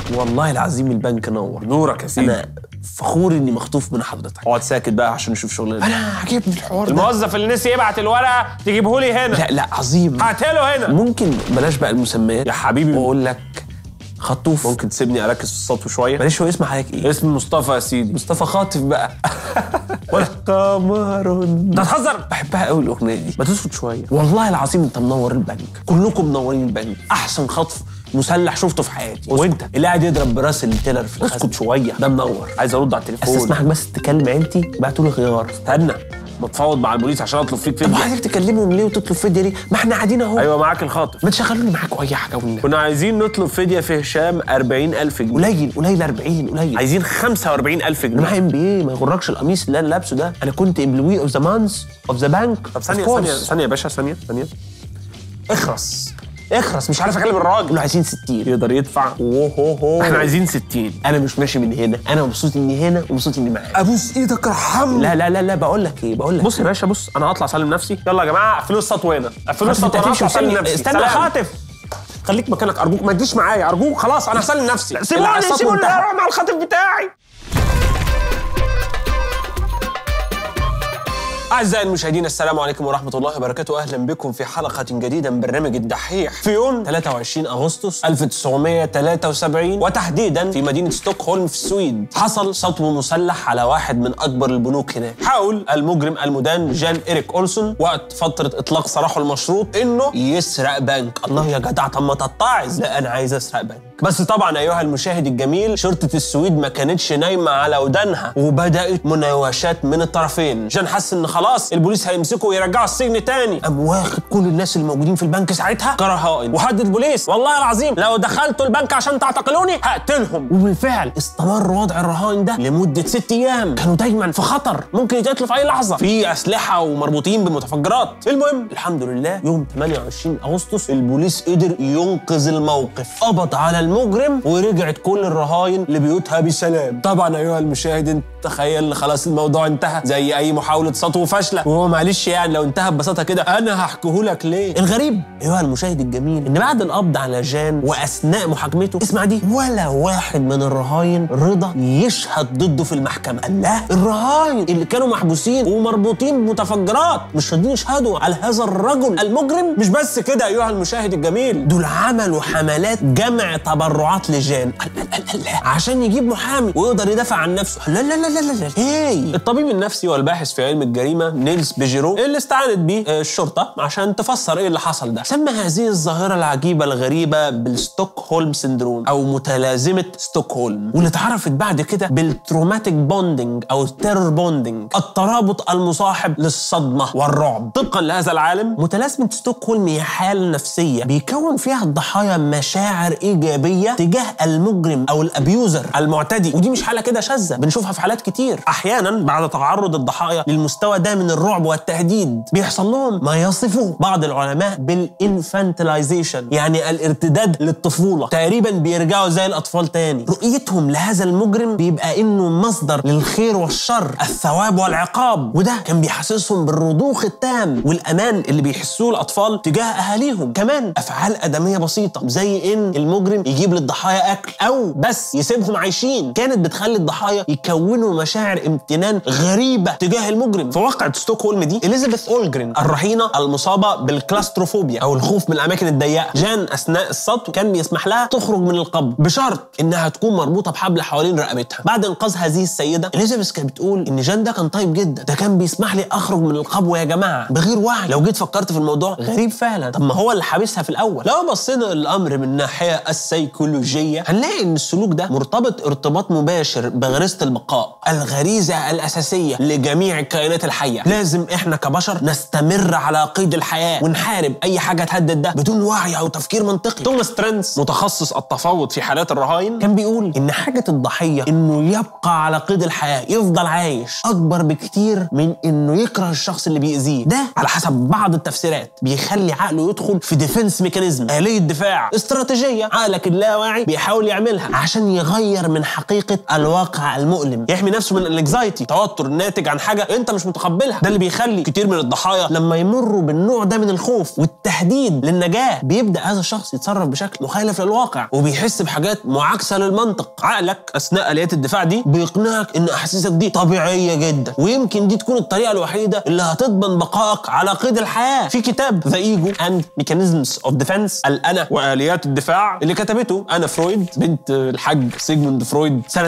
والله العظيم البنك نور نورك يا سيدي انا فخور اني مخطوف من حضرتك اقعد ساكت بقى عشان نشوف شغلنا انا عجبني الحوار ده الموظف اللي نسي يبعت الورقه تجيبه لي هنا لا لا عظيم هاتله هنا ممكن بلاش بقى المسميات يا حبيبي واقول لك خطوف ممكن تسيبني اركز في السطو شويه معلش هو اسم حضرتك ايه؟ اسم مصطفى يا سيدي مصطفى خاطف بقى ولا قمر انت هتهزر بحبها قوي الاغنيه دي ما تسكت شويه والله العظيم انت منور البنك كلكم منورين البنك احسن خطف مسلح شفته في حياتي وانت اللي قاعد يضرب براس التيلر في الخزنه اسكت شويه ده منور عايز ارد على التليفون استسمحك بس تكلم عيلتي بعتوا لي خيار استنى بتفاوض مع البوليس عشان اطلب فيك طب فديه حضرتك تكلمهم ليه وتطلب فديه ليه؟ ما احنا قاعدين اهو ايوه معاك الخاطف ما تشغلوني معاكوا اي حاجه والنبي كنا عايزين نطلب فديه في هشام 40000 جنيه قليل قليل 40 قليل عايزين 45000 انا جنيه معايا ام بي اي ما يغركش القميص اللي انا لابسه ده انا كنت امبلوي اوف ذا مانث اوف ذا بانك طب ثانيه ثانيه ثانيه يا باشا ثانيه ثانيه اخرس اخرس مش عارف اكلم الراجل كله عايزين 60 يقدر يدفع اوه احنا عايزين 60 انا مش ماشي من هنا انا مبسوط اني هنا ومبسوط اني معاك ابوس ايدك ارحمني لا لا لا لا بقول لك ايه بقول لك بص يا باشا بص انا هطلع اسلم نفسي يلا يا جماعه قفلوا السطو هنا قفلوا خلاص، السطو انت انا هتمشي هطلع اسلم وسيبني. نفسي استنى سلام. خاطف. خليك مكانك ارجوك ما تجيش معايا ارجوك خلاص انا هسلم نفسي اللي سيبوني على السطو سيبوني انتهى. اروح مع الخاطف بتاعي أعزائي المشاهدين السلام عليكم ورحمة الله وبركاته أهلا بكم في حلقة جديدة من برنامج الدحيح في يوم 23 أغسطس 1973 وتحديدا في مدينة ستوكهولم في السويد حصل سطو مسلح على واحد من أكبر البنوك هناك حاول المجرم المدان جان إيريك أولسون وقت فترة إطلاق سراحه المشروط إنه يسرق بنك الله يا جدع طب ما تتعظ لا أنا عايز أسرق بنك بس طبعا أيها المشاهد الجميل شرطة السويد ما كانتش نايمة على ودانها وبدأت مناوشات من الطرفين جان حس إن خلاص البوليس هيمسكه ويرجعه السجن تاني قام واخد كل الناس الموجودين في البنك ساعتها كرهائن وهدد البوليس والله العظيم لو دخلتوا البنك عشان تعتقلوني هقتلهم وبالفعل استمر وضع الرهائن ده لمدة ست أيام كانوا دايما في خطر ممكن يتقتلوا في أي لحظة في أسلحة ومربوطين بمتفجرات المهم الحمد لله يوم 28 أغسطس البوليس قدر ينقذ الموقف قبض على المجرم ورجعت كل الرهاين لبيوتها بسلام طبعا أيها المشاهد انت تخيل خلاص الموضوع انتهى زي أي محاولة سطو فاشلة وهو معلش يعني لو انتهى ببساطة كده أنا هحكيهولك ليه الغريب أيها المشاهد الجميل إن بعد القبض على جان وأثناء محاكمته اسمع دي ولا واحد من الرهاين رضى يشهد ضده في المحكمة الله الرهاين اللي كانوا محبوسين ومربوطين بمتفجرات مش راضيين يشهدوا على هذا الرجل المجرم مش بس كده أيها المشاهد الجميل دول عملوا حملات جمع تبرعات لجان لا لا لا لا. عشان يجيب محامي ويقدر يدافع عن نفسه لا لا لا لا لا لا هي الطبيب النفسي والباحث في علم الجريمة نيلز بيجيرو اللي استعانت بيه آه، الشرطة عشان تفسر ايه اللي حصل ده سمى هذه الظاهرة العجيبة الغريبة بالستوكهولم سندروم او متلازمة ستوكهولم واللي اتعرفت بعد كده بالتروماتيك بوندنج او التيرور بوندنج الترابط المصاحب للصدمة والرعب طبقا لهذا العالم متلازمة ستوكهولم هي حالة نفسية بيكون فيها الضحايا مشاعر إيجابية تجاه المجرم أو الأبيوزر المعتدي ودي مش حالة كده شاذة بنشوفها في حالات كتير أحيانا بعد تعرض الضحايا للمستوى ده من الرعب والتهديد بيحصل لهم ما يصفه بعض العلماء بالانفانتلايزيشن يعني الارتداد للطفولة تقريبا بيرجعوا زي الأطفال تاني رؤيتهم لهذا المجرم بيبقى إنه مصدر للخير والشر الثواب والعقاب وده كان بيحسسهم بالرضوخ التام والأمان اللي بيحسوه الأطفال تجاه أهاليهم كمان أفعال آدمية بسيطة زي إن المجرم يجيب للضحايا أكل أو بس يسيبهم عايشين كانت بتخلي الضحايا يكونوا مشاعر امتنان غريبة تجاه المجرم في واقعة ستوكهولم دي إليزابيث أولجرين الرهينة المصابة بالكلاستروفوبيا أو الخوف من الأماكن الضيقة جان أثناء السطو كان بيسمح لها تخرج من القبر بشرط إنها تكون مربوطة بحبل حوالين رقبتها بعد إنقاذ هذه السيدة إليزابيث كانت بتقول إن جان ده كان طيب جدا ده كان بيسمح لي أخرج من القبو يا جماعة بغير وعي لو جيت فكرت في الموضوع غريب فعلا طب ما هو اللي حابسها في الأول لو بصينا للأمر من الناحية السيكولوجية هنلاقي إن السلوك ده مرتبط ارتباط مباشر بغريزة البقاء الغريزة الأساسية لجميع الكائنات الحية لازم إحنا كبشر نستمر على قيد الحياة ونحارب أي حاجة تهدد ده بدون وعي أو تفكير منطقي توماس ترنس متخصص التفاوض في حالات الرهائن كان بيقول إن حاجة الضحية إنه يبقى على قيد الحياة يفضل عايش أكبر بكتير من إنه يكره الشخص اللي بيأذيه ده على حسب بعض التفسيرات بيخلي عقله يدخل في ديفنس ميكانيزم آلية دفاع استراتيجية عقلك اللاواعي بيحاول يعملها عشان يغير من حقيقة الواقع المؤلم يحمي نفسه من الانكزايتي توتر ناتج عن حاجه انت مش متقبلها ده اللي بيخلي كتير من الضحايا لما يمروا بالنوع ده من الخوف والتهديد للنجاه بيبدا هذا الشخص يتصرف بشكل مخالف للواقع وبيحس بحاجات معاكسه للمنطق عقلك اثناء اليات الدفاع دي بيقنعك ان احاسيسك دي طبيعيه جدا ويمكن دي تكون الطريقه الوحيده اللي هتضمن بقائك على قيد الحياه في كتاب ذا ايجو اند ميكانيزمز اوف ديفense الانا واليات الدفاع اللي كتبته انا فرويد بنت الحاج سيجموند فرويد سنه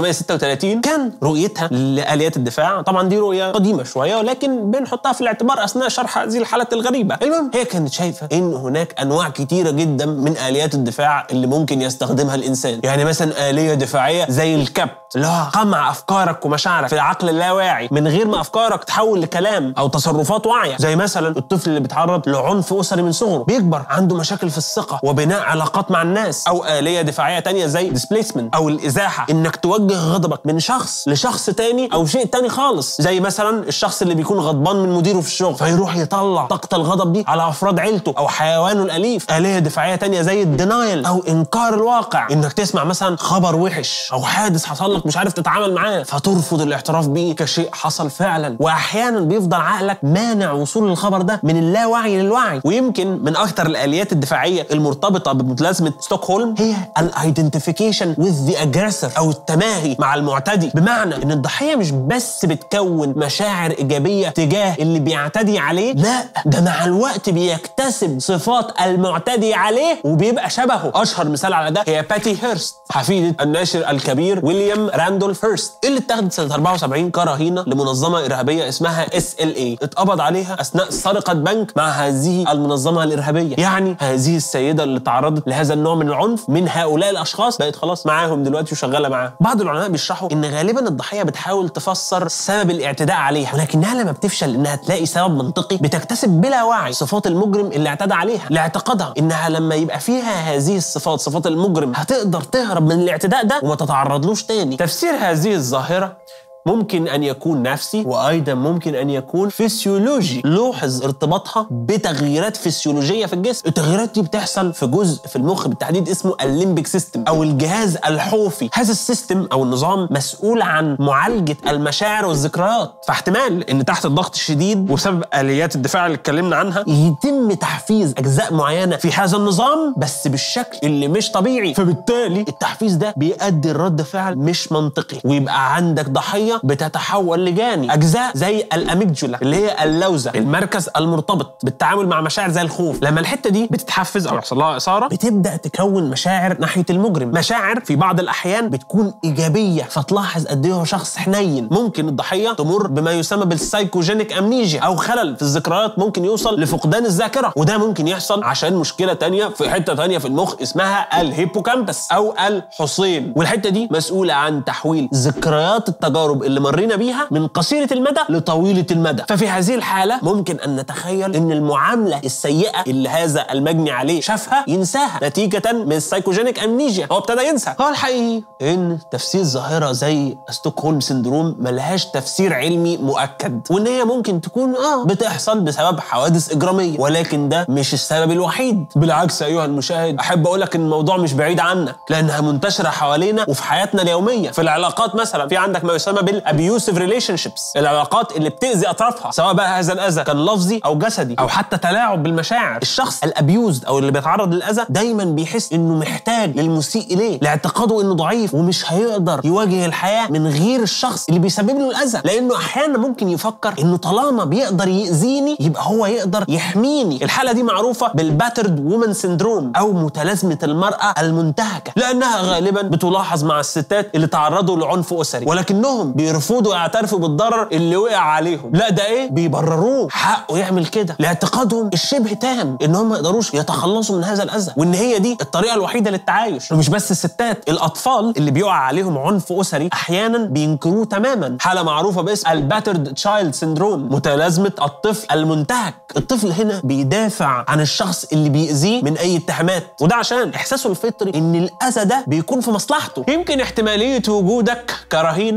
1936 كان رؤيتها لاليات الدفاع طبعا دي رؤيه قديمه شويه ولكن بنحطها في الاعتبار اثناء شرح هذه الحالات الغريبه المهم هي كانت شايفه ان هناك انواع كتيره جدا من اليات الدفاع اللي ممكن يستخدمها الانسان يعني مثلا اليه دفاعيه زي الكبت اللي هو قمع افكارك ومشاعرك في العقل اللاواعي من غير ما افكارك تحول لكلام او تصرفات واعيه زي مثلا الطفل اللي بيتعرض لعنف اسري من صغره بيكبر عنده مشاكل في الثقه وبناء علاقات مع الناس او اليه دفاعيه تانية زي ديسبيسمنت او الازاحه انك توجه غضبك من شخص لشخص تاني او شيء تاني خالص زي مثلا الشخص اللي بيكون غضبان من مديره في الشغل فيروح يطلع طاقه الغضب دي على افراد عيلته او حيوانه الاليف اليه دفاعيه تانية زي الدينايل او انكار الواقع انك تسمع مثلا خبر وحش او حادث حصل لك مش عارف تتعامل معاه فترفض الاعتراف بيه كشيء حصل فعلا واحيانا بيفضل عقلك مانع وصول الخبر ده من اللاوعي للوعي ويمكن من اكثر الاليات الدفاعيه المرتبطه بمتلازمه ستوكهولم هي الايدنتيفيكيشن وذ ذا اجريسور او التماهي مع المعتدي بمعنى ان الضحيه مش بس بتكون مشاعر ايجابيه تجاه اللي بيعتدي عليه لا ده مع الوقت بيكتسب صفات المعتدي عليه وبيبقى شبهه اشهر مثال على ده هي باتي هيرست حفيده الناشر الكبير ويليام راندولف هيرست اللي اتخذت سنه 74 كرهينه لمنظمه ارهابيه اسمها اس ال اي اتقبض عليها اثناء سرقه بنك مع هذه المنظمه الارهابيه يعني هذه السيده اللي تعرضت لهذا النوع من العنف من هؤلاء الاشخاص بقت خلاص معاهم دلوقتي وشغاله معاهم بعض العلماء بيشرحوا ان غالبا الضحيه بتحاول تفسر سبب الاعتداء عليها ولكنها لما بتفشل انها تلاقي سبب منطقي بتكتسب بلا وعي صفات المجرم اللي اعتدى عليها لاعتقادها انها لما يبقى فيها هذه الصفات صفات المجرم هتقدر تهرب من الاعتداء ده وما تتعرضلوش تاني تفسير هذه الظاهره ممكن ان يكون نفسي وايضا ممكن ان يكون فسيولوجي لوحظ ارتباطها بتغييرات فسيولوجيه في الجسم التغييرات دي بتحصل في جزء في المخ بالتحديد اسمه الليمبيك سيستم او الجهاز الحوفي هذا السيستم او النظام مسؤول عن معالجه المشاعر والذكريات فاحتمال ان تحت الضغط الشديد وسبب اليات الدفاع اللي اتكلمنا عنها يتم تحفيز اجزاء معينه في هذا النظام بس بالشكل اللي مش طبيعي فبالتالي التحفيز ده بيؤدي لرد فعل مش منطقي ويبقى عندك ضحيه بتتحول لجاني اجزاء زي الاميجولا اللي هي اللوزه المركز المرتبط بالتعامل مع مشاعر زي الخوف لما الحته دي بتتحفز او يحصل لها اثاره بتبدا تكون مشاعر ناحيه المجرم مشاعر في بعض الاحيان بتكون ايجابيه فتلاحظ قد ايه هو شخص حنين ممكن الضحيه تمر بما يسمى بالسايكوجينيك امنيجيا او خلل في الذكريات ممكن يوصل لفقدان الذاكره وده ممكن يحصل عشان مشكله تانية في حته تانية في المخ اسمها الهيبوكامبس او الحصين والحته دي مسؤوله عن تحويل ذكريات التجارب اللي مرينا بيها من قصيره المدى لطويله المدى ففي هذه الحاله ممكن ان نتخيل ان المعامله السيئه اللي هذا المجني عليه شافها ينساها نتيجه من السايكوجينيك امنيجيا هو ابتدى ينسى هو الحقيقي ان تفسير ظاهره زي ستوكهولم سندروم ملهاش تفسير علمي مؤكد وان هي ممكن تكون اه بتحصل بسبب حوادث اجراميه ولكن ده مش السبب الوحيد بالعكس ايها المشاهد احب اقول لك ان الموضوع مش بعيد عنك لانها منتشره حوالينا وفي حياتنا اليوميه في العلاقات مثلا في عندك ما يسمى بالابيوسيف ريليشن شيبس العلاقات اللي بتاذي اطرافها سواء بقى هذا الاذى كان لفظي او جسدي او حتى تلاعب بالمشاعر الشخص الابيوزد او اللي بيتعرض للاذى دايما بيحس انه محتاج للمسيء اليه لاعتقاده انه ضعيف ومش هيقدر يواجه الحياه من غير الشخص اللي بيسبب له الاذى لانه احيانا ممكن يفكر انه طالما بيقدر ياذيني يبقى هو يقدر يحميني الحاله دي معروفه بالباترد وومن سيندروم او متلازمه المراه المنتهكه لانها غالبا بتلاحظ مع الستات اللي تعرضوا لعنف اسري ولكنهم بيرفضوا يعترفوا بالضرر اللي وقع عليهم لا ده ايه بيبرروه حقه يعمل كده لاعتقادهم الشبه تام ان هم ما يقدروش يتخلصوا من هذا الاذى وان هي دي الطريقه الوحيده للتعايش ومش بس الستات الاطفال اللي بيقع عليهم عنف اسري احيانا بينكروه تماما حاله معروفه باسم الباترد تشايلد سيندروم متلازمه الطفل المنتهك الطفل هنا بيدافع عن الشخص اللي بيأذيه من اي اتهامات وده عشان احساسه الفطري ان الاذى ده بيكون في مصلحته يمكن احتماليه وجودك كرهينه في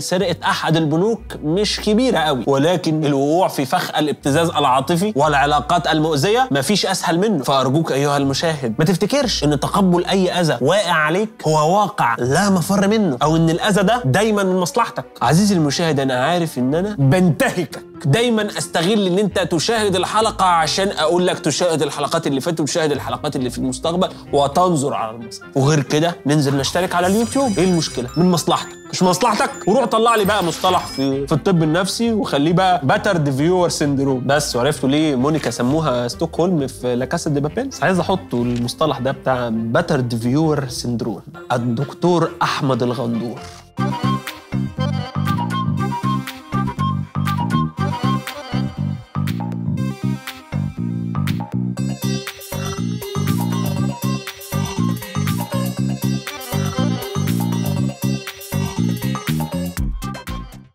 في سرقه احد البنوك مش كبيره قوي ولكن الوقوع في فخ الابتزاز العاطفي والعلاقات المؤذيه مفيش اسهل منه فارجوك ايها المشاهد ما تفتكرش ان تقبل اي اذى واقع عليك هو واقع لا مفر منه او ان الاذى ده دايما من مصلحتك عزيزي المشاهد انا عارف ان انا بنتهكك دايما استغل ان انت تشاهد الحلقه عشان اقول لك تشاهد الحلقات اللي فاتت وتشاهد الحلقات اللي في المستقبل وتنظر على المسرح وغير كده ننزل نشترك على اليوتيوب ايه المشكله من مصلحتك مش مصلحتك وروح طلع لي بقى مصطلح في في الطب النفسي وخليه بقى باترد فيور سيندروم بس وعرفتوا ليه مونيكا سموها ستوكهولم في لا كاسا دي بابيل بس عايز احط المصطلح ده بتاع باترد فيور سيندروم الدكتور احمد الغندور